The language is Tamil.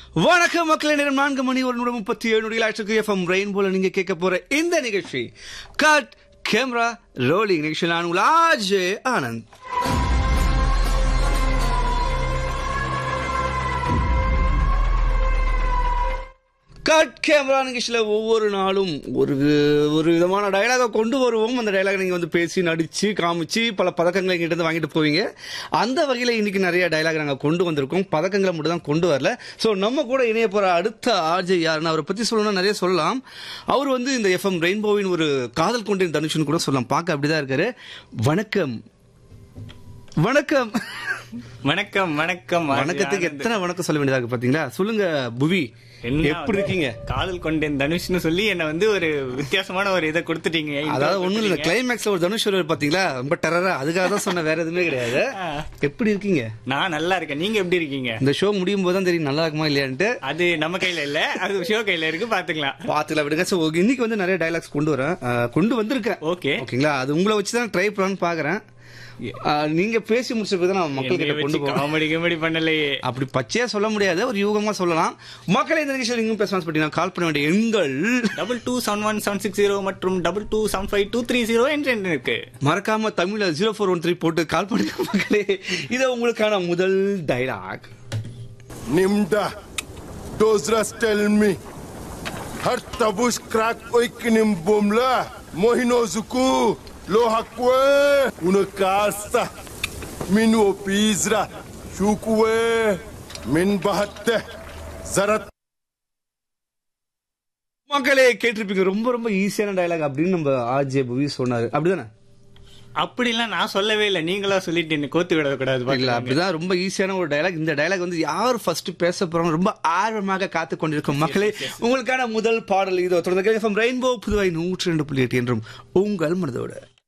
வணக்கம் மக்களே நேரம் நான்கு மணி ஒரு நூறு முப்பத்தி ஏழு நொடிகள் எஃப்எம் ரெயின்போல நீங்க கேட்க போற இந்த நிகழ்ச்சி கட் கேமரா ரோலிங் நிகழ்ச்சி நான் உங்கள் ஆஜே ஆனந்த் கட் கேமரா நிகழ்ச்சியில் ஒவ்வொரு நாளும் ஒரு ஒரு விதமான டயலாகை கொண்டு வருவோம் அந்த டயலாக் நீங்கள் வந்து பேசி நடிச்சு காமிச்சு பல பதக்கங்களை எங்கிட்ட இருந்து வாங்கிட்டு போவீங்க அந்த வகையில் இன்னைக்கு நிறைய டயலாக் நாங்கள் கொண்டு வந்திருக்கோம் பதக்கங்களை மட்டும் தான் கொண்டு வரல ஸோ நம்ம கூட இணைய போகிற அடுத்த ஆர்ஜே யாருன்னு அவரை பற்றி சொல்லணும்னா நிறைய சொல்லலாம் அவர் வந்து இந்த எஃப்எம் ரெயின்போவின் ஒரு காதல் கொண்டேன் தனுஷன் கூட சொல்லலாம் பார்க்க அப்படிதான் இருக்காரு வணக்கம் வணக்கம் வணக்கம் வணக்கம் வணக்கத்துக்கு எத்தனை வணக்கம் சொல்ல வேண்டியதா இருக்கு பாத்தீங்களா சொல்லுங்க புவி என்ன எப்படி இருக்கீங்க காதல் கொண்டேன் தனுஷ்னு சொல்லி என்ன வந்து ஒரு வித்தியாசமான ஒரு இதை கொடுத்துட்டீங்க அதாவது ஒண்ணும் இல்ல கிளைமேக்ஸ்ல ஒரு தனுஷ் வருவார் பாத்தீங்களா ரொம்ப டெரரா அதுக்காக தான் சொன்ன வேற எதுவுமே கிடையாது எப்படி இருக்கீங்க நான் நல்லா இருக்கேன் நீங்க எப்படி இருக்கீங்க இந்த ஷோ முடியும் போது தான் தெரியும் நல்லா இருக்குமா இல்லையான்ட்டு அது நம்ம கையில இல்ல அது ஷோ கையில இருக்கு பாத்துக்கலாம் பாத்துக்கலாம் விடுங்க சோ இன்னைக்கு வந்து நிறைய டைலாக்ஸ் கொண்டு வரேன் அஹ், கொண்டு வந்திருக்கேன் ஓகே ஓகேங்களா அது உங்களை வச்சு தான் ட்ரை பண்ணலாம்னு பாக்குறேன் அஹ், நீங்க பேசி முடிச்ச பிறகு தான் நான் மக்கள் கிட்ட கொண்டு போறேன் காமெடி கிமெடி பண்ணலையே அப்படி பச்சையா சொல்ல முடியாது ஒரு யூகமா சொல்லலாம் மக்களை இந்த நிகழ்ச்சியில் நீங்களும் பேசலாம் பார்த்தீங்கன்னா கால் பண்ண வேண்டிய எண்கள் double two seven one seven six zero மற்றும் double two seven five two three zero என்று எண் இருக்கு மறக்காம தமிழ்ல ஜீரோ ஃபோர் ஒன் த்ரீ போட்டு கால் பண்ணுங்க மக்களே இது உங்களுக்கான முதல் dialogue Nimda, Dozras tell me. Har tabush crack oikinim bomla. Mohino zuku, lo hakwe. Una casa. Min opizra. Shukwe. Min bahatte. Zarat மக்களே கேட்டிருப்பீங்க ரொம்ப ரொம்ப ஈஸியான டைலாக் அப்படின்னு நம்ம ஆர்ஜே புவி சொன்னாரு அப்படிதானே அப்படிலாம் நான் சொல்லவே இல்லை நீங்களா சொல்லிட்டு என்ன கோத்து விட கூடாது இல்ல பாத்துக்கோங்க. அப்படிதான் ரொம்ப ஈஸியான ஒரு டைலாக் இந்த டைலாக் வந்து யார் ஃபர்ஸ்ட் பேச போறோம் ரொம்ப ஆர்வமாக காத்து கொண்டிருக்கும் மக்களே உங்களுக்கான முதல் பாடல் இதோ தொடர்ந்து ரெயின்போ புதுவை நூற்றி ரெண்டு புள்ளி எட்டு என்றும் உங்கள் மனதோடு